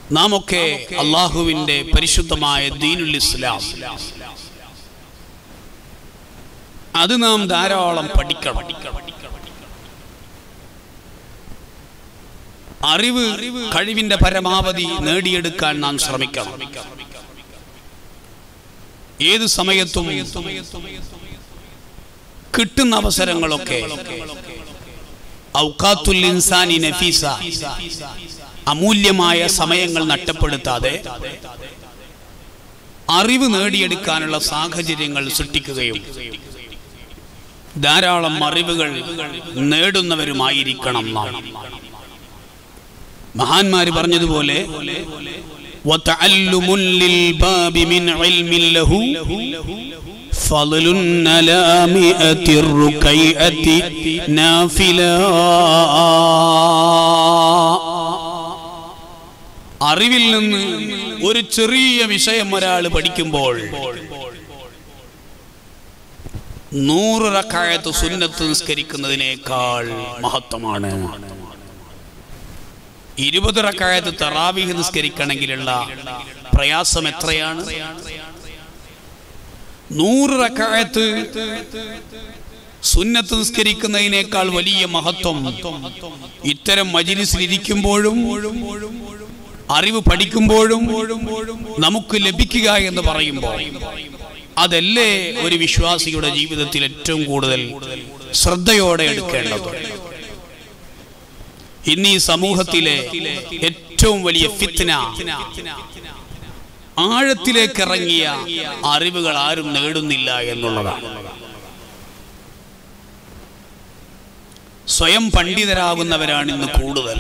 നാം ഒക്കെ അള്ളാഹുവിന്റെ പരിശുദ്ധമായ ദീനുൽ ഇസ്ലാം അത് നാം ധാരാളം പഠിക്കണം അറിവ് കഴിവിന്റെ പരമാവധി നേടിയെടുക്കാൻ നാം ശ്രമിക്കണം ഏത് സമയത്തും കിട്ടുന്ന അവസരങ്ങളൊക്കെ ഔക്കാത്തുൽ ഇൻസാനി നഫീസ അമൂല്യമായ സമയങ്ങൾ നഷ്ടപ്പെടുത്താതെ അറിവ് നേടിയെടുക്കാനുള്ള സാഹചര്യങ്ങൾ സൃഷ്ടിക്കുകയും ധാരാളം അറിവുകൾ നേടുന്നവരുമായിരിക്കണം നാം മഹാന്മാര് പറഞ്ഞതുപോലെ وتعلم للباب من علم له فضل على مئة الركيئة نافلا അറിവിൽ നിന്ന് ഒരു ചെറിയ വിഷയം ഒരാൾ പഠിക്കുമ്പോൾ നൂറ് റക്കായത്ത് സുന്നത്ത് നിസ്കരിക്കുന്നതിനേക്കാൾ മഹത്വമാണ് ഇരുപത് റക്കായത്ത് തറാവിഹ് നിസ്കരിക്കണമെങ്കിലുള്ള പ്രയാസം എത്രയാണ് നൂറ് റക്കായത്ത് സുന്നത്ത് നിസ്കരിക്കുന്നതിനേക്കാൾ വലിയ മഹത്വം ഇത്തരം മജിലിസിൽ ഇരിക്കുമ്പോഴും അറിവ് പഠിക്കുമ്പോഴും നമുക്ക് ലഭിക്കുക എന്ന് പറയുമ്പോൾ അതല്ലേ ഒരു വിശ്വാസിയുടെ ജീവിതത്തിൽ ഏറ്റവും കൂടുതൽ ശ്രദ്ധയോടെ എടുക്കേണ്ടത് ഇന്ന് ഈ സമൂഹത്തിലെ ഏറ്റവും വലിയ ഫിത്ന ആഴത്തിലേക്ക് ഇറങ്ങിയ അറിവുകൾ ആരും നേടുന്നില്ല എന്നുള്ളതാണ് സ്വയം പണ്ഡിതരാകുന്നവരാണ് ഇന്ന് കൂടുതൽ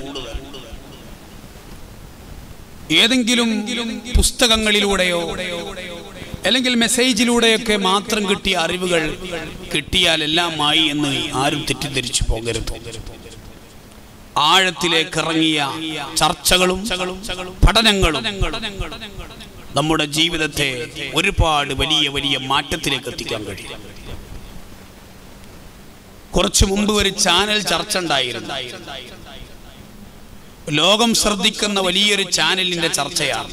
ഏതെങ്കിലും പുസ്തകങ്ങളിലൂടെയോ അല്ലെങ്കിൽ മെസ്സേജിലൂടെയൊക്കെ മാത്രം കിട്ടിയ അറിവുകൾ കിട്ടിയാൽ എല്ലാമായി എന്ന് ആരും തെറ്റിദ്ധരിച്ചു പോകരുത് ആഴത്തിലേക്ക് ഇറങ്ങിയ ചർച്ചകളും പഠനങ്ങളും നമ്മുടെ ജീവിതത്തെ ഒരുപാട് വലിയ വലിയ മാറ്റത്തിലേക്ക് എത്തിക്കാൻ കഴിയും കുറച്ചു മുമ്പ് ഒരു ചാനൽ ചർച്ച ഉണ്ടായിരുന്നു ലോകം ശ്രദ്ധിക്കുന്ന വലിയൊരു ചാനലിന്റെ ചർച്ചയാണ്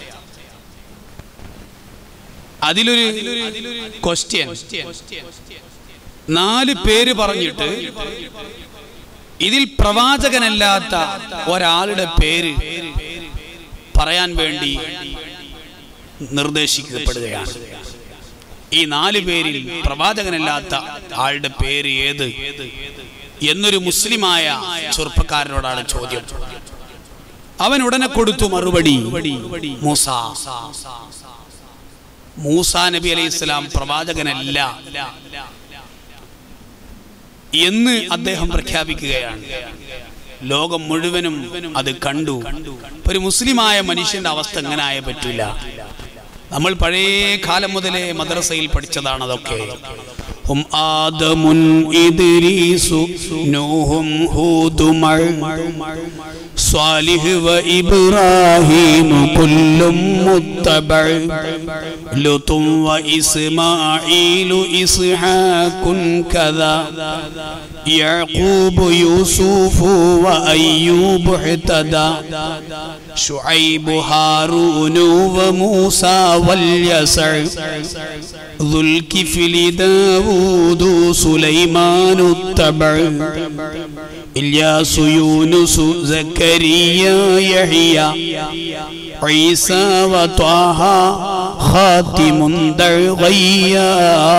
അതിലൊരു ക്വസ്റ്റ്യൻ നാല് പേര് പറഞ്ഞിട്ട് ഇതിൽ പ്രവാചകനല്ലാത്ത ഒരാളുടെ പേര് പറയാൻ വേണ്ടി നിർദ്ദേശിക്കപ്പെടുകയാണ് ഈ നാല് പേരിൽ പ്രവാചകനല്ലാത്ത ആളുടെ പേര് ഏത് എന്നൊരു മുസ്ലിമായ ചെറുപ്പക്കാരനോടാണ് ചോദ്യം അവൻ ഉടനെ കൊടുത്തു മറുപടി മൂസ മൂസ നബി അലൈഹി ഇസ്ലാം പ്രവാചകനല്ല എന്ന് അദ്ദേഹം പ്രഖ്യാപിക്കുകയാണ് ലോകം മുഴുവനും അത് കണ്ടു ഒരു മുസ്ലിമായ മനുഷ്യന്റെ അവസ്ഥ എങ്ങനെ ആയ പറ്റില്ല നമ്മൾ പഴയ കാലം മുതലേ മദ്രസയിൽ പഠിച്ചതാണ് അതൊക്കെ ഹും ആദമുൻ ഇദ്രീസു നൂഹും ഹൂദുമൾ صالح وإبراهيم كل متبع لط وإسماعيل إسحاق كذا يعقوب يوسف وأيوب اهتدى شعيب هارون وموسى واليسع ذو الكفل داود سليمان التبع إلياس يونس زكريا يحيى عيسى وطه خاتم درغيا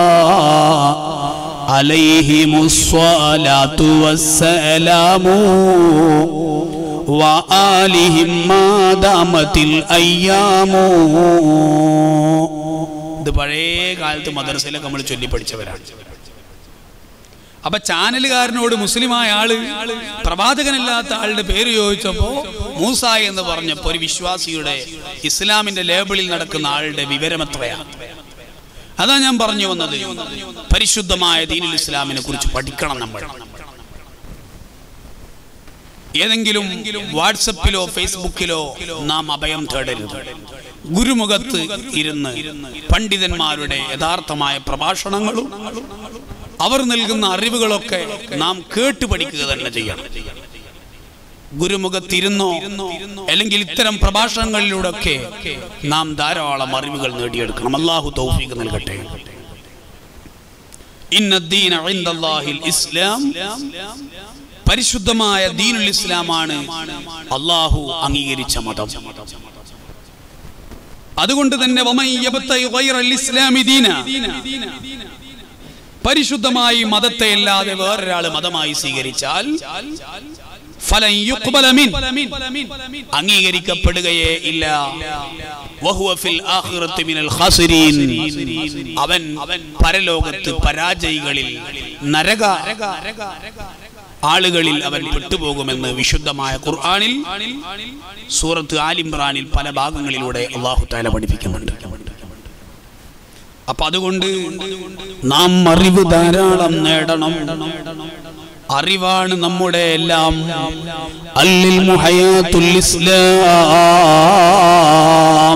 عليهم الصلاة والسلام وآلهم ما دامت الأيام ഇത് പഴയ കാലത്ത് മദ്രസയിലൊക്കെ നമ്മൾ ചൊല്ലി പഠിച്ചവരാണ് അപ്പൊ ചാനലുകാരനോട് മുസ്ലിമായ ആള് പ്രവാചകനല്ലാത്ത ആളുടെ പേര് ചോദിച്ചപ്പോ മൂസ എന്ന് പറഞ്ഞപ്പോ ഒരു വിശ്വാസിയുടെ ഇസ്ലാമിന്റെ ലേബിളിൽ നടക്കുന്ന ആളുടെ വിവരം എത്രയാണ് അതാ ഞാൻ പറഞ്ഞു വന്നത് പരിശുദ്ധമായ ദീനുൽ ഇസ്ലാമിനെ കുറിച്ച് പഠിക്കണം നമ്മൾ ഏതെങ്കിലും വാട്സപ്പിലോ ഫേസ്ബുക്കിലോ നാം അഭയം തേടരുത് ഗുരുമുഖത്ത് ഇരുന്ന് പണ്ഡിതന്മാരുടെ യഥാർത്ഥമായ പ്രഭാഷണങ്ങളും അവർ നൽകുന്ന അറിവുകളൊക്കെ നാം കേട്ട് പഠിക്കുക തന്നെ ചെയ്യണം ഗുരുമുഖത്തിരുന്നോ അല്ലെങ്കിൽ ഇത്തരം പ്രഭാഷണങ്ങളിലൂടെയൊക്കെ നാം ധാരാളം അറിവുകൾ നേടിയെടുക്കണം അള്ളാഹു തൗഫീഖ് നൽകട്ടെ ഇന്ന ദീന ഇൻദല്ലാഹിൽ ഇസ്ലാം പരിശുദ്ധമായ ദീനുൽ ഇസ്ലാമാണ് അള്ളാഹു അംഗീകരിച്ച മതം അതുകൊണ്ട് തന്നെ വമൻ യബ്തഗി ഗൈറൽ ഇസ്ലാമി ദീന പരിശുദ്ധമായി മതത്തെ അല്ലാതെ വേറൊരാൾ മതമായി സ്വീകരിച്ചാൽ ഫലൻ യുഖ്ബല മിൻ അംഗീകരിക്കപ്പെടുകയേ ഇല്ല വഹുവ ഫിൽ ആഖിറത്തി മിനൽ ഖാസിരീൻ അവൻ പരലോകത്ത് പരാജയികളിൽ നരക ആളുകളിൽ അവൻ പെട്ടുപോകുമെന്ന് വിശുദ്ധമായ ഖുർആനിൽ സൂറത്ത് ആലിംറാനിൽ പല ഭാഗങ്ങളിലൂടെ അള്ളാഹു താല പഠിപ്പിക്കുന്നുണ്ട് അപ്പൊ അതുകൊണ്ട് നാം അറിവ് ധാരാളം നേടണം അറിവാണ് നമ്മുടെ എല്ലാം അല്ലിൽ മുഹയാത്തുൽ ഇസ്ലാം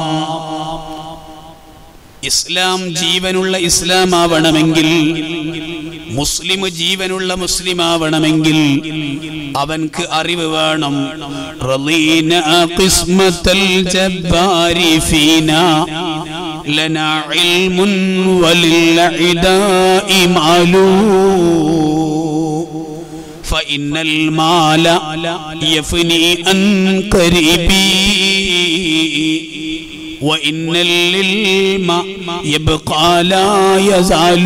ഇസ്ലാം ജീവനുള്ള ഇസ്ലാം ആവണമെങ്കിൽ മുസ്ലിം ജീവനുള്ള മുസ്ലിം ആവണമെങ്കിൽ അവൻക്ക് അറിവ് വേണം റളീന ഖിസ്മത്തൽ ജബ്ബാരി ഫീനാ ലനാ ഇൽമുൻ വലിൽ ഇദാഇ മാലൂ فإن المال يفني عن قريبي وإن للعلم يبقى لا يزال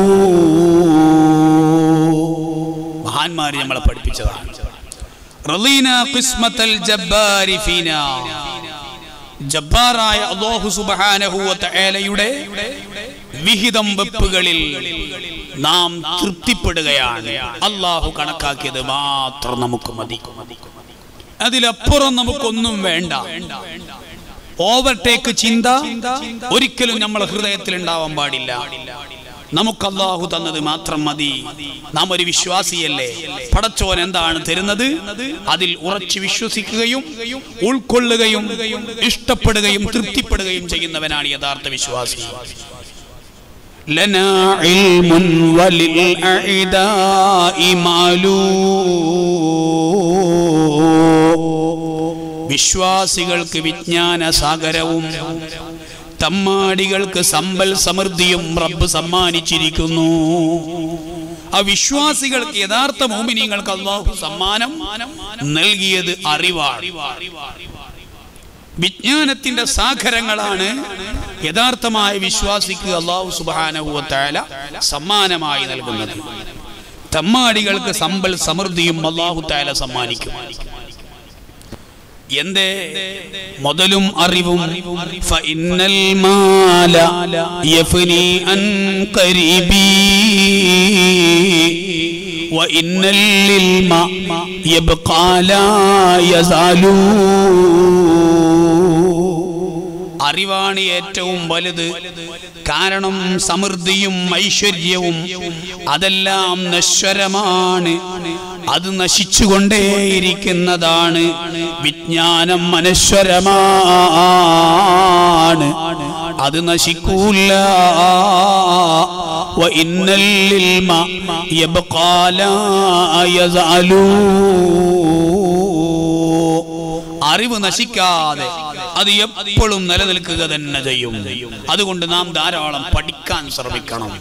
മഹാന്മാര് നമ്മളെ പഠിപ്പിച്ചതാണ് റളീന ഖിസ്മത്തൽ ജബ്ബാരി ഫീന ജബ്ബാറായ അല്ലാഹു സുബ്ഹാനഹു വ തആലയുടെ വിഹിതം വെപ്പുകളിൽ നാം തൃപ്തിപ്പെടുകയാണ് അള്ളാഹു കണക്കാക്കിയത് മാത്രം നമുക്ക് മതി അതിലപ്പുറം നമുക്കൊന്നും വേണ്ട ഓവർടേക്ക് ചിന്ത ഒരിക്കലും നമ്മളെ ഹൃദയത്തിൽ ഉണ്ടാവാൻ പാടില്ല നമുക്ക് അള്ളാഹു തന്നത് മാത്രം മതി നാം ഒരു വിശ്വാസിയല്ലേ പടച്ചോൻ എന്താണ് തരുന്നത് അതിൽ ഉറച്ചു വിശ്വസിക്കുകയും ഉൾക്കൊള്ളുകയും ഇഷ്ടപ്പെടുകയും തൃപ്തിപ്പെടുകയും ചെയ്യുന്നവനാണ് യഥാർത്ഥ വിശ്വാസി لنا علم وللأعداء معلوم വിശ്വാസികൾക്ക് വിജ്ഞാന സാഗരവും തമ്മാടികൾക്ക് സമ്പൽ സമൃദ്ധിയും റബ്ബ് സമ്മാനിച്ചിരിക്കുന്നു ആ വിശ്വാസികൾക്ക് യഥാർത്ഥ മോമിനിയങ്ങൾക്ക് അള്ളാഹു സമ്മാനം നൽകിയത് അറിവാണ് വിജ്ഞാനത്തിന്റെ സാഗരങ്ങളാണ് യഥാർത്ഥമായ വിശ്വാസിക്ക് അള്ളാഹു സുബാനഹുവത്തായ സമ്മാനമായി നൽകുന്നത് തമ്മാടികൾക്ക് സമ്പൽ സമൃദ്ധിയും അള്ളാഹു താല സമ്മാനിക്കും എന്തേ മുതലും അറിവും ഫഇന്നൽ മാല യഫ്നി അൻ ഖരീബി വഇന്നൽ ഇൽമ യബ്ഖാ ലാ യസാലൂ അറിവാണ് ഏറ്റവും വലുത് കാരണം സമൃദ്ധിയും ഐശ്വര്യവും അതെല്ലാം നശ്വരമാണ് അത് നശിച്ചുകൊണ്ടേയിരിക്കുന്നതാണ് വിജ്ഞാനം അനശ്വരമാണ് അത് നശിക്കൂല وإن العلم يبقى لا يزال അറിവ് നശിക്കാതെ അത് എപ്പോഴും നിലനിൽക്കുക തന്നെ ചെയ്യും അതുകൊണ്ട് നാം ധാരാളം പഠിക്കാൻ ശ്രമിക്കണം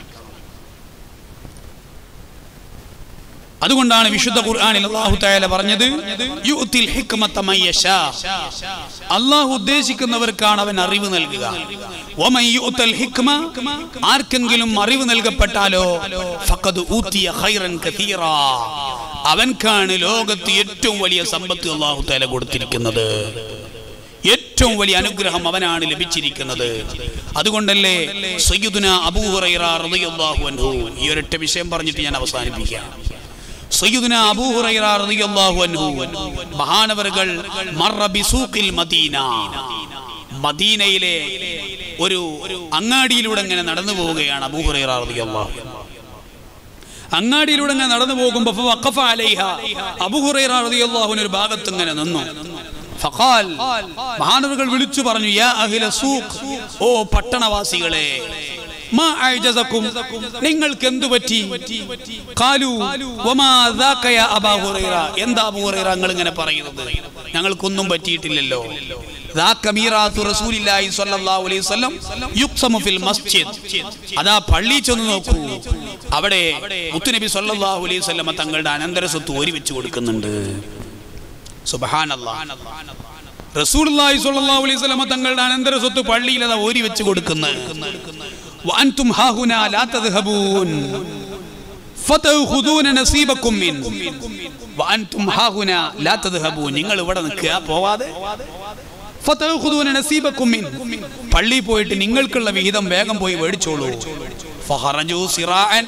അതുകൊണ്ടാണ് വിശുദ്ധ ഖുർആനിൽ അല്ലാഹു തആല പറഞ്ഞത് യുഅ്തിൽ ഹിക്മത മൻ യശാ അല്ലാഹു ഉദ്ദേശിക്കുന്നവർക്കാണ് അവൻ അറിവ് നൽകുക വമൻ യുഅ്തൽ ഹിക്മ ആർക്കെങ്കിലും അറിവ് നൽകപ്പെട്ടാലോ ഫഖദ് ഊതിയ ഖൈറൻ കതീറാ അവൻക്കാണ് ലോകത്ത് ഏറ്റവും വലിയ സമ്പത്ത് അല്ലാഹു തആല കൊടുത്തിരിക്കുന്നത് ഏറ്റവും വലിയ അനുഗ്രഹം അവനാണ് ലഭിച്ചിരിക്കുന്നത് അതുകൊണ്ടല്ലേ സയ്യിദുന അബൂ ഹുറൈറ റളിയല്ലാഹു അൻഹു ഈ ഒരൊറ്റ വിഷയം പറഞ്ഞിട്ട് ഞാൻ അവസാനിപ്പിക്കാം സയ്യിദുന അബൂ ഹുറൈറ റളിയല്ലാഹു അൻഹു മഹാനവറുകൾ മർറ ബിസൂഖിൽ മദീന മദീനയിലെ ഒരു അങ്ങാടിയിലൂടെ ഇങ്ങനെ നടന്നു പോവുകയാണ് അബൂ ഹുറൈറ റളിയല്ലാഹു അൻഹു അങ്ങാടിയിലൂടെ ഇങ്ങനെ നടന്നു പോകുമ്പോ ഫവഖഫ അലൈഹ അബൂ ഹുറൈറ റളിയല്ലാഹു അൻഹു ഒരു ഭാഗത്ത് ഇങ്ങനെ നിന്നു ഫഖാൽ മഹാനവറുകൾ വിളിച്ചു പറഞ്ഞു യാ അഹ്ല സൂഖ് ഓ പട്ടണവാസികളെ മാ അഅ്ജസക്കും നിങ്ങൾക്ക് എന്തു പറ്റി ഖാലു വമാ ദാക യാ അബാ ഹുറൈറ എന്താ അബൂ ഹുറൈറ നിങ്ങൾ ഇങ്ങനെ പറയുന്നത് ഞങ്ങൾക്കൊന്നും പറ്റിയിട്ടില്ലല്ലോ ദാക മീറാത്തു റസൂലില്ലാഹി സ്വല്ലല്ലാഹു അലൈഹി വസല്ലം യുഖ്സമു ഫിൽ മസ്ജിദ് അതാ പള്ളി ചെന്ന് നോക്കൂ അവിടെ മുത്തുനബി സ്വല്ലല്ലാഹു അലൈഹി വസല്ലം തങ്ങളുടെ അനന്തര സ്വത്ത് ഓരി വെച്ച് കൊടുക്കുന്നുണ്ട് സുബ്ഹാനല്ലാഹ് റസൂലുള്ളാഹി സ്വല്ലല്ലാഹു അലൈഹി വസല്ലം തങ്ങളുടെ അനന്തര സ്വത്ത് പള്ളിയിൽ അതാ ഓരി വെച്ച് കൊടുക്കുന്നത് വഅൻതും ഹാഹുനാ ലാ തദ്ഹബൂൻ ഫതഖുദൂന നസീബക്കും മിൻ വഅൻതും ഹാഹുനാ ലാ തദ്ഹബൂൻ നിങ്ങൾ ഇവിടെ നിൽക്കുക പോവാതെ ഫതഖുദൂന നസീബക്കും മിൻ പള്ളി പോയിട്ട് നിങ്ങൾക്കുള്ള വിഹിതം വേഗം പോയി മേടിച്ചോളൂ ഫഖറജു സിറാഅൻ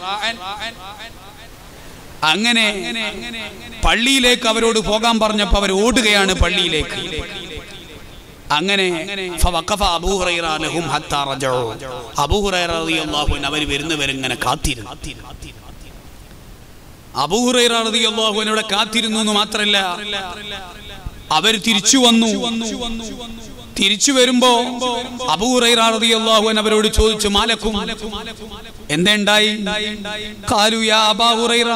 അങ്ങനെ പള്ളിയിലേക്ക് അവരോട് പോകാൻ പറഞ്ഞപ്പോൾ അവർ ഓടുകയാണ് പള്ളിയിലേക്ക് അങ്ങനെ ഫവഖഫ അബൂ ഹുറൈറ ലഹും ഹത്താ റജഉ. അബൂ ഹുറൈറ റളിയല്ലാഹു അൻഹു അവർ വരുന്നവരിങ്ങനെ കാത്തിരുന്നു അബൂ ഹുറൈറ റളിയല്ലാഹു അൻഹു ഇവിടെ കാത്തിരുന്നു എന്ന് മാത്രമല്ല അവർ തിരിച്ചു വന്നു തിരിച്ചു വരുമ്പോ അബൂ ഹുറൈറ റളിയല്ലാഹു അൻഹു അവരോട് ചോദിച്ചു മാലക്കും എന്തുണ്ടായി കാലു യാ അബാ ഹുറൈറ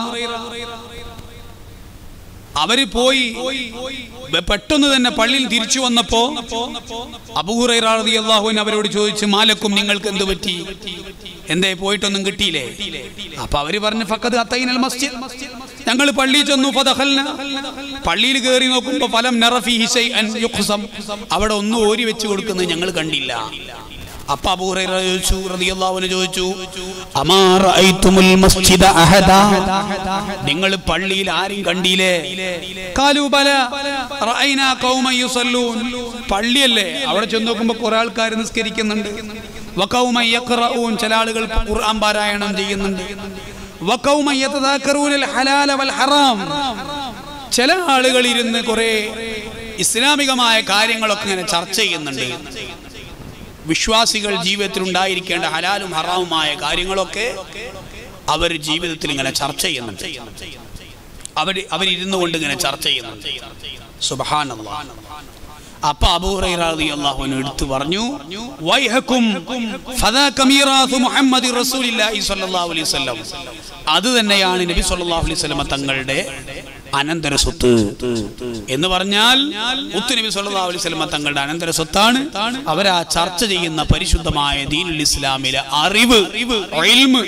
അവര് പോയി ബ- പെട്ടെന്ന് തന്നെ പള്ളിയിൽ തിരിച്ചു വന്നപ്പോ അബൂഹുറൈറാളി അള്ളാഹുവിൻ അവരോട് ചോദിച്ചു മാലക്കും നിങ്ങൾക്ക് എന്ത് പറ്റി എന്തേ പോയിട്ടൊന്നും കിട്ടിയില്ലേ അപ്പൊ അവര് പറഞ്ഞു ഫക്കത് അത്തൈനൽ മസ്ജിദ് ഞങ്ങൾ പള്ളിയിൽ ചെന്നു ഫദഖൽന പള്ളിയിൽ കയറി നോക്കുമ്പോ ഫലം നറഫിഹി ശൈഅൻ യുഖ്സം അവിടെ ഒന്നും ഓരി വെച്ച് കൊടുക്കുന്നത് ഞങ്ങൾ കണ്ടില്ല അപ്പൊ അബൂ ഹുറൈറ ചോദിച്ചു റളിയല്ലാഹു അൻഹു ചോദിച്ചു അമാ റഅയ്തുമുൽ മസ്ജിദ അഹദ നിങ്ങൾ പള്ളിയിൽ ആരും കണ്ടില്ലേ കാലു ബല റഅയ്നാ ഖൗമൻ യുസല്ലൂൻ പള്ളിയല്ലേ അവിടെ ചെന്ന് നോക്കുമ്പോൾ കുറെ ആൾക്കാർ നിസ്കരിക്കുന്നുണ്ട് വഖൗമൻ യഖറഊൻ ചില ആളുകൾ ഖുർആൻ പാരായണം ചെയ്യുന്നുണ്ട് വഖൗമൻ യതദാക്കറൂനൽ ഹലാല വൽ ഹറാം ചില ആളുകൾ ഇരുന്ന് കുറെ ഇസ്ലാമികമായ കാര്യങ്ങളൊക്കെ ഇങ്ങനെ ചർച്ച ചെയ്യുന്നുണ്ട് വിശ്വാസികൾ ജീവിതത്തിൽ ഉണ്ടായിരിക്കേണ്ട ഹലാലും ഹറാമുമായ കാര്യങ്ങളൊക്കെ അവർ ജീവിതത്തിൽ ഇങ്ങനെ ചർച്ച ചെയ്യുന്നുണ്ട് അവർ അവരിരുന്നു കൊണ്ട് ഇങ്ങനെ ചർച്ച ചെയ്യുന്നുണ്ട് സുബ്ഹാനല്ലാഹ് അപ്പൊ അബൂഹുറൈറാഹുവിനെ എടുത്തു പറഞ്ഞു വൈഹക്കും ഫദാക മീറാസു മുഹമ്മദി റസൂലില്ലാഹി സ്വല്ലല്ലാഹു അലൈഹി വസല്ലം അത് തന്നെയാണ് നബി സല്ലല്ലാഹു അലൈഹി വസല്ലം തങ്ങളുടെ അനന്തര സ്വത്ത് എന്ന് പറഞ്ഞാൽ മുത്തു നബി സല്ലല്ലാഹു അലൈഹി വസല്ലം തങ്ങളുടെ അനന്തര സ്വത്താണ് അവരാ ചർച്ച ചെയ്യുന്ന പരിശുദ്ധമായ ദീനുൽ ഇസ്ലാമിലെ അറിവ് ഇൽമ്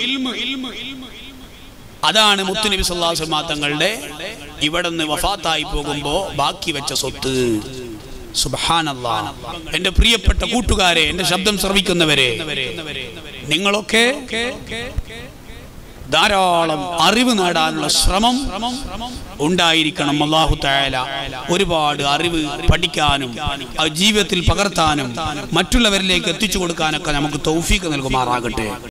അതാണ് മുത്തുനബി സല്ലല്ലാഹു അലൈഹി വസല്ലം തങ്ങളുടെ ഇവിടെ നിന്ന് വഫാത്തായി പോകുമ്പോ ബാക്കി വെച്ച സ്വത്ത് സുബ്ഹാനല്ലാ എന്റെ പ്രിയപ്പെട്ട കൂട്ടുകാരെ എന്റെ ശബ്ദം ശ്രവിക്കുന്നവരെ നിങ്ങളൊക്കെ ധാരാളം അറിവ് നേടാനുള്ള ശ്രമം ഉണ്ടായിരിക്കണം അള്ളാഹു തായാല ഒരുപാട് അറിവ് പഠിക്കാനും അത് ജീവിതത്തിൽ പകർത്താനും മറ്റുള്ളവരിലേക്ക് എത്തിച്ചു കൊടുക്കാനൊക്കെ നമുക്ക് തൗഫീക്ക് നൽകുമാറാകട്ടെ